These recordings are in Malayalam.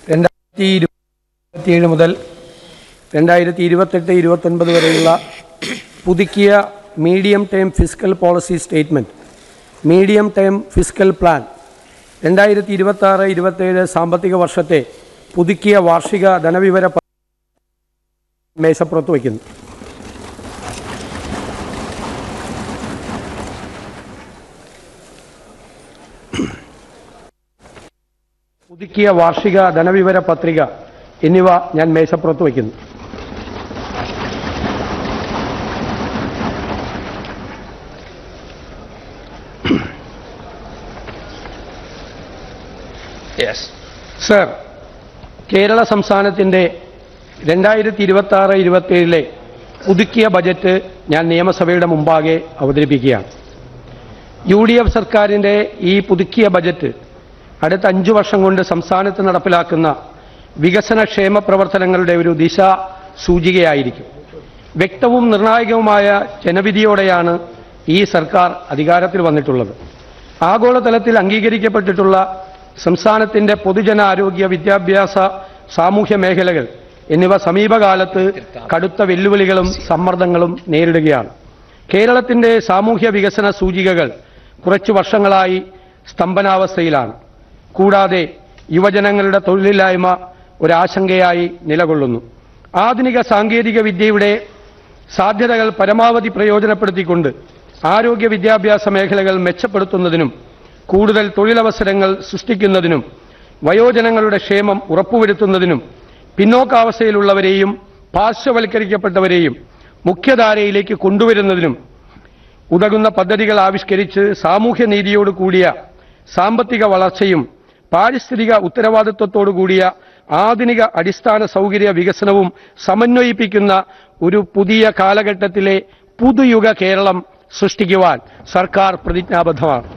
രണ്ടായിരത്തി ഇരുപത്തിയേഴ് മുതൽ രണ്ടായിരത്തി ഇരുപത്തെട്ട് ഇരുപത്തൊൻപത് വരെയുള്ള പുതുക്കിയ medium term fiscal policy statement medium term fiscal plan രണ്ടായിരത്തി ഇരുപത്താറ് ഇരുപത്തേഴ് സാമ്പത്തിക വർഷത്തെ പുതുക്കിയ വാർഷിക ധനവിവര പ- മേശപ്പുറത്ത് വയ്ക്കുന്നു പുതുക്കിയ വാർഷിക ധനവിവര പത്രിക എന്നിവ ഞാൻ മേശപ്പുറത്ത് വയ്ക്കുന്നു Yes. സർ കേരള സംസ്ഥാനത്തിൻ്റെ രണ്ടായിരത്തി ഇരുപത്തി ആറ് ഇരുപത്തേഴിലെ പുതുക്കിയ ബജറ്റ് ഞാൻ നിയമസഭയുടെ മുമ്പാകെ അവതരിപ്പിക്കുകയാണ് യു ഡി എഫ് സർക്കാരിൻ്റെ ഈ പുതുക്കിയ ബജറ്റ് അടുത്ത അഞ്ചു വർഷം കൊണ്ട് സംസ്ഥാനത്ത് നടപ്പിലാക്കുന്ന വികസന ക്ഷേമ പ്രവർത്തനങ്ങളുടെ ഒരു ദിശ സൂചികയായിരിക്കും വ്യക്തവും നിർണായകവുമായ ജനവിധിയോടെയാണ് ഈ സർക്കാർ അധികാരത്തിൽ വന്നിട്ടുള്ളത് ആഗോളതലത്തിൽ അംഗീകരിക്കപ്പെട്ടിട്ടുള്ള സംസ്ഥാനത്തിന്റെ പൊതുജനാരോഗ്യ വിദ്യാഭ്യാസ സാമൂഹ്യ മേഖലകൾ എന്നിവ സമീപകാലത്ത് കടുത്ത വെല്ലുവിളികളും സമ്മർദ്ദങ്ങളും നേരിടുകയാണ് കേരളത്തിന്റെ സാമൂഹ്യ വികസന സൂചികകൾ കുറച്ചു വർഷങ്ങളായി സ്തംഭനാവസ്ഥയിലാണ് കൂടാതെ യുവജനങ്ങളുടെ തൊഴിലില്ലായ്മ ഒരാശങ്കയായി നിലകൊള്ളുന്നു ആധുനിക സാങ്കേതിക വിദ്യയുടെ സാധ്യതകൾ പരമാവധി പ്രയോജനപ്പെടുത്തിക്കൊണ്ട് ആരോഗ്യ വിദ്യാഭ്യാസ മേഖലകൾ മെച്ചപ്പെടുത്തുന്നതിനും കൂടുതൽ തൊഴിലവസരങ്ങൾ സൃഷ്ടിക്കുന്നതിനും വയോജനങ്ങളുടെ ക്ഷേമം ഉറപ്പുവരുത്തുന്നതിനും പിന്നോക്കാവസ്ഥയിലുള്ളവരെയും പാർശ്വവൽക്കരിക്കപ്പെട്ടവരെയും മുഖ്യധാരയിലേക്ക് കൊണ്ടുവരുന്നതിനും ഉതകുന്ന പദ്ധതികൾ ആവിഷ്കരിച്ച് സാമൂഹ്യനീതിയോട് കൂടിയ സാമ്പത്തിക വളർച്ചയും പാരിസ്ഥിതിക ഉത്തരവാദിത്വത്തോടു കൂടിയ ആധുനിക അടിസ്ഥാന സൗകര്യ വികസനവും സമന്വയിപ്പിക്കുന്ന ഒരു പുതിയ കാലഘട്ടത്തിലെ പുതുയുഗ കേരളം സൃഷ്ടിക്കുവാൻ സർക്കാർ പ്രതിജ്ഞാബദ്ധമാണ്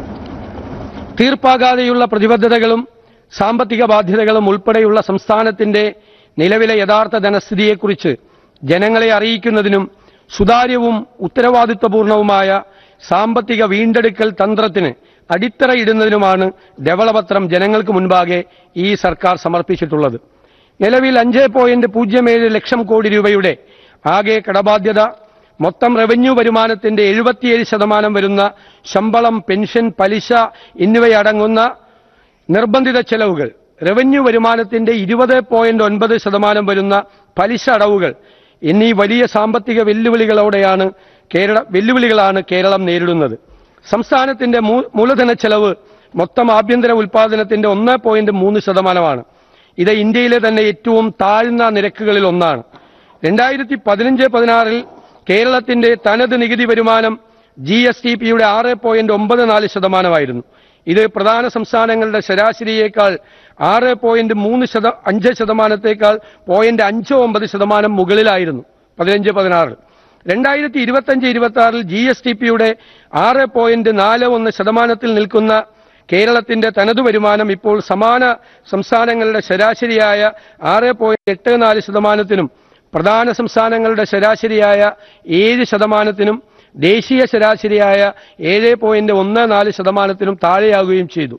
തീർപ്പാകാതെയുള്ള പ്രതിബദ്ധതകളും സാമ്പത്തിക ബാധ്യതകളും ഉൾപ്പെടെയുള്ള സംസ്ഥാനത്തിന്റെ നിലവിലെ യഥാർത്ഥ ധനസ്ഥിതിയെക്കുറിച്ച് ജനങ്ങളെ അറിയിക്കുന്നതിനും സുതാര്യവും ഉത്തരവാദിത്വപൂർണവുമായ സാമ്പത്തിക വീണ്ടെടുക്കൽ തന്ത്രത്തിന് അടിത്തറയിടുന്നതിനുമാണ് ധവളപത്രം ജനങ്ങൾക്ക് മുൻപാകെ ഈ സർക്കാർ സമർപ്പിച്ചിട്ടുള്ളത് നിലവിൽ അഞ്ച് പോയിന്റ് പൂജ്യം ഏഴ് ലക്ഷം കോടി രൂപയുടെ ആകെ കടബാധ്യത മൊത്തം റവന്യൂ വരുമാനത്തിന്റെ എഴുപത്തിയേഴ് ശതമാനം വരുന്ന ശമ്പളം പെൻഷൻ പലിശ എന്നിവയടങ്ങുന്ന നിർബന്ധിത ചെലവുകൾ റവന്യൂ വരുമാനത്തിന്റെ ഇരുപത് പോയിന്റ് ഒൻപത് ശതമാനം വരുന്ന പലിശ അടവുകൾ എന്നീ വലിയ സാമ്പത്തിക വെല്ലുവിളികളോടെയാണ് കേരള വെല്ലുവിളികളാണ് കേരളം നേരിടുന്നത് സംസ്ഥാനത്തിന്റെ മൂ- മൂലധന ചെലവ് മൊത്തം ആഭ്യന്തര ഉൽപാദനത്തിന്റെ ഒന്ന് പോയിന്റ് മൂന്ന് ശതമാനമാണ് ഇത് ഇന്ത്യയിലെ തന്നെ ഏറ്റവും താഴ്ന്ന നിരക്കുകളിൽ ഒന്നാണ് രണ്ടായിരത്തി പതിനഞ്ച് പതിനാറിൽ കേരളത്തിന്റെ തനത് നികുതി വരുമാനം ജി എസ് ടി പിയുടെ ആറ് പോയിന്റ് ഒമ്പത് നാല് ശതമാനമായിരുന്നു ഇത് പ്രധാന സംസ്ഥാനങ്ങളുടെ ശരാശരിയേക്കാൾ ആറ് പോയിന്റ് മൂന്ന് ശത അഞ്ച് ശതമാനത്തേക്കാൾ പോയിന്റ് അഞ്ച് ഒമ്പത് ശതമാനം മുകളിലായിരുന്നു പതിനഞ്ച് പതിനാറിൽ രണ്ടായിരത്തി ഇരുപത്തഞ്ച് ഇരുപത്തി ആറിൽ ജി എസ് ടി പിയുടെ ആറ് പോയിന്റ് നാല് ഒന്ന് ശതമാനത്തിൽ നിൽക്കുന്ന കേരളത്തിന്റെ തനതു വരുമാനം ഇപ്പോൾ സമാന സംസ്ഥാനങ്ങളുടെ ശരാശരിയായ ആറ് പോയിന്റ് എട്ട് നാല് ശതമാനത്തിനും പ്രധാന സംസ്ഥാനങ്ങളുടെ ശരാശരിയായ ഏഴ് ശതമാനത്തിനും ദേശീയ ശരാശരിയായ ഏഴ് പോയിന്റ് ഒന്ന് നാല് ശതമാനത്തിനും താഴെയാകുകയും ചെയ്തു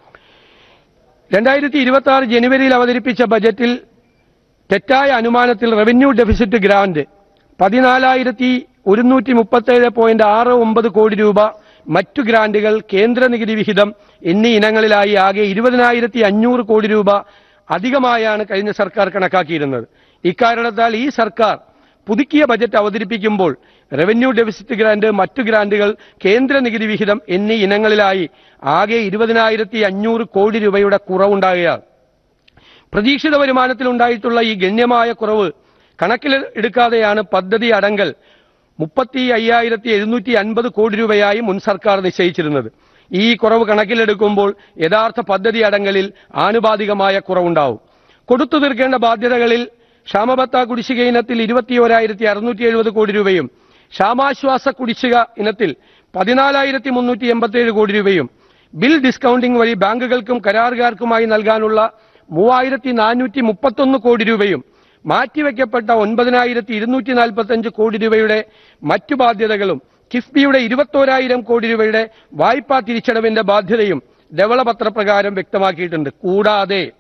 രണ്ടായിരത്തി ഇരുപത്തി ആറ് ജനുവരിയിൽ അവതരിപ്പിച്ച ബജറ്റിൽ തെറ്റായ അനുമാനത്തിൽ റവന്യൂ ഡെഫിസിറ്റ് ഗ്രാന്റ് പതിനാലായിരത്തി ഒരുന്നൂറ്റി മുപ്പത്തേഴ് പോയിന്റ് ആറ് ഒമ്പത് കോടി രൂപ മറ്റു ഗ്രാന്റുകൾ കേന്ദ്ര നികുതി വിഹിതം എന്നീ ഇനങ്ങളിലായി ആകെ ഇരുപതിനായിരത്തി അഞ്ഞൂറ് കോടി രൂപ അധികമായാണ് കഴിഞ്ഞ സർക്കാർ കണക്കാക്കിയിരുന്നത് ഇക്കാരണത്താൽ ഈ സർക്കാർ പുതുക്കിയ ബജറ്റ് അവതരിപ്പിക്കുമ്പോൾ റവന്യൂ ഡെഫിസിറ്റ് ഗ്രാന്റ് മറ്റു ഗ്രാന്റുകൾ കേന്ദ്ര നികുതി വിഹിതം എന്നീ ഇനങ്ങളിലായി ആകെ ഇരുപതിനായിരത്തി അഞ്ഞൂറ് കോടി രൂപയുടെ കുറവുണ്ടാകുകയാണ് പ്രതീക്ഷിത വരുമാനത്തിൽ ഉണ്ടായിട്ടുള്ള ഈ ഗണ്യമായ കുറവ് കണക്കിൽ എടുക്കാതെയാണ് പദ്ധതി അടങ്കൽ മുപ്പത്തി അയ്യായിരത്തി എഴുന്നൂറ്റി അൻപത് കോടി രൂപയായി മുൻ സർക്കാർ നിശ്ചയിച്ചിരുന്നത് ഈ കുറവ് കണക്കിലെടുക്കുമ്പോൾ യഥാർത്ഥ പദ്ധതി അടങ്കലിൽ ആനുപാതികമായ കുറവുണ്ടാവും കൊടുത്തു തീർക്കേണ്ട ബാധ്യതകളിൽ ക്ഷാമബത്ത കുടിശ്ശിക ഇനത്തിൽ ഇരുപത്തിയോരായിരത്തി അറുന്നൂറ്റി എഴുപത് കോടി രൂപയും ക്ഷാമാശ്വാസ കുടിശ്ശിക ഇനത്തിൽ പതിനാലായിരത്തി മുന്നൂറ്റി എൺപത്തിയേഴ് കോടി രൂപയും ബിൽ ഡിസ്കൗണ്ടിംഗ് വഴി ബാങ്കുകൾക്കും കരാറുകാർക്കുമായി നൽകാനുള്ള മൂവായിരത്തി നാനൂറ്റി മുപ്പത്തൊന്ന് കോടി രൂപയും മാറ്റിവെക്കപ്പെട്ട ഒൻപതിനായിരത്തി ഇരുന്നൂറ്റി നാൽപ്പത്തഞ്ച് കോടി രൂപയുടെ മറ്റു ബാധ്യതകളും കിഫ്ബിയുടെ ഇരുപത്തോരായിരം കോടി രൂപയുടെ വായ്പാ തിരിച്ചടവിന്റെ ബാധ്യതയും ധവളപത്രപ്രകാരം വ്യക്തമാക്കിയിട്ടുണ്ട് കൂടാതെ